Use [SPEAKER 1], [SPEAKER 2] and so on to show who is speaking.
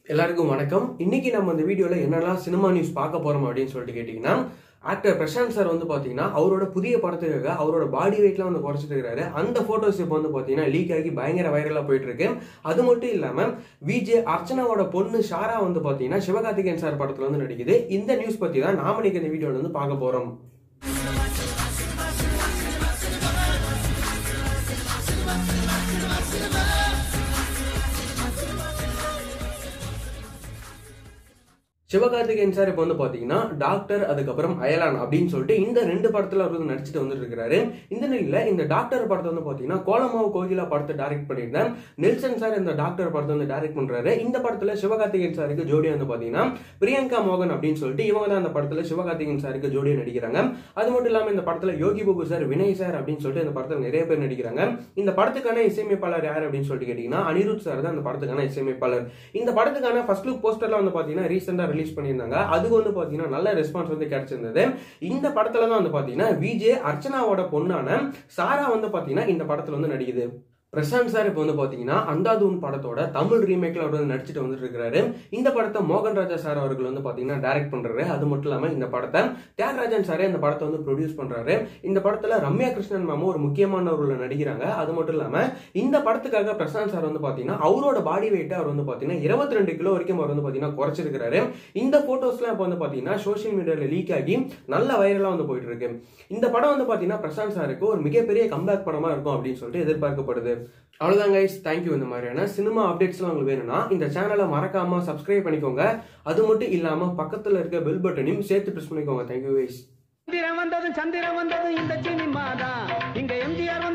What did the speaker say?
[SPEAKER 1] எல்லாருக்கும் வணக்கம் இன்னைக்கு நம்ம இந்த வீடியோல என்னெல்லாம் சினிமா நியூஸ் பார்க்க போறோம் அப்படின்னு சொல்லிட்டு கேட்டீங்கன்னா ஆக்டர் பிரசாந்த் சார் வந்து பாத்தீங்கன்னா அவரோட புதிய படத்துக்காக அவரோட பாடி வெயிட்லாம் வந்து குறைச்சிட்டு இருக்காரு அந்த போட்டோஸ் இப்போ வந்து பாத்தீங்கன்னா லீக் ஆகி பயங்கர வைரலா போயிட்டு இருக்கு அது மட்டும் இல்லாம விஜே அர்ச்சனாவோட பொண்ணு ஷாரா வந்து பாத்தீங்கன்னா சிவகார்த்திகேயன் சார் படத்துல வந்து நடிக்குது இந்த நியூஸ் பத்தி தான் நாம இன்னைக்கு இந்த வீடியோல வந்து பார்க்க போறோம் சிவகார்த்திகேயன் சார் இப்போ வந்து பாத்தீங்கன்னா டாக்டர் அதுக்கப்புறம் அயலான் அப்படின்னு சொல்லிட்டு இந்த ரெண்டு படத்துல அவர் வந்து நடிச்சுட்டு வந்துட்டு இருக்காரு இந்த நிலையில இந்த டாக்டர் படத்தை வந்து பாத்தீங்கன்னா கோலமாவு கோகிலா படத்தை டைரக்ட் பண்ணியிருந்தேன் நெல்சன் சார் இந்த டாக்டர் படத்தை வந்து டைரக்ட் பண்றாரு இந்த படத்துல சிவகார்த்திகேயன் சாருக்கு ஜோடியா வந்து பாத்தீங்கன்னா பிரியங்கா மோகன் அப்படின்னு சொல்லிட்டு இவங்க தான் அந்த படத்துல சிவகார்த்திகேயன் சாருக்கு ஜோடியா நடிக்கிறாங்க அது மட்டும் இல்லாம இந்த படத்துல யோகி பாபு சார் வினய் சார் அப்படின்னு சொல்லிட்டு இந்த படத்துல நிறைய பேர் நடிக்கிறாங்க இந்த படத்துக்கான இசையமைப்பாளர் யார் அப்படின்னு சொல்லிட்டு கேட்டீங்கன்னா அனிருத் சார் தான் அந்த படத்துக்கான இசையமைப்பாளர் இந்த படத்துக்கான ஃபர்ஸ்ட் லுக் போஸ்டர்ல வந்து பாத்தீங்கன்னா ரீசெண்டா ரிலீஸ் பண்ணியிருந்தாங்க அதுக்கு வந்து பாத்தீங்கன்னா நல்ல ரெஸ்பான்ஸ் வந்து கிடைச்சிருந்தது இந்த படத்துல தான் வந்து பாத்தீங்கன்னா விஜே அர்ச்சனாவோட பொண்ணான சாரா வந்து பாத்தீங்கன்னா இந்த படத்துல வந்து நடிக்குது பிரசாந்த் சார் இப்போ வந்து பாத்தீங்கன்னா அந்தாதூன் படத்தோட தமிழ் ரீமேக்ல அவர் வந்து நடிச்சுட்டு வந்துட்டு இருக்காரு இந்த படத்தை மோகன் ராஜா சார் அவர்கள் வந்து பாத்தீங்கன்னா டைரக்ட் பண்றாரு அது மட்டும் இல்லாம இந்த படத்தை தியாகராஜன் சாரே இந்த படத்தை வந்து ப்ரொடியூஸ் பண்றாரு இந்த படத்துல ரம்யா கிருஷ்ணன் மேமும் ஒரு முக்கியமான ரோல்ல நடிக்கிறாங்க அது மட்டும் இல்லாம இந்த படத்துக்காக பிரசாந்த் சார் வந்து பாத்தீங்கன்னா அவரோட பாடி வெயிட் அவர் வந்து பாத்தீங்கன்னா இருபத்தி ரெண்டு கிலோ வரைக்கும் அவர் வந்து பாத்தீங்கன்னா குறைச்சிருக்காரு இந்த போட்டோஸ்லாம் இப்போ வந்து பாத்தீங்கன்னா சோஷியல் மீடியால லீக் ஆகி நல்ல வைரலா வந்து போயிட்டு இருக்கு இந்த படம் வந்து பாத்தீங்கன்னா பிரசாந்த் சாருக்கு ஒரு மிகப்பெரிய கம்பேக் படமா இருக்கும் அப்படின்னு சொல்லிட்டு எதிர்பார்க்கப்படுது அவ்வளவுதான் கைஸ் தேங்க்யூ இந்த மாதிரியான சினிமா அப்டேட்ஸ்லாம் உங்களுக்கு வேணும்னா இந்த சேனலை மறக்காம சப்ஸ்கிரைப் பண்ணிக்கோங்க அது மட்டும் இல்லாம பக்கத்துல இருக்க பெல் பட்டனையும் சேர்த்து பிரஸ் பண்ணிக்கோங்க தேங்க்யூ கைஸ்
[SPEAKER 2] சந்திரன் வந்ததும் சந்திரன் வந்ததும் இந்த சினிமா தான் இங்க எம்ஜிஆர்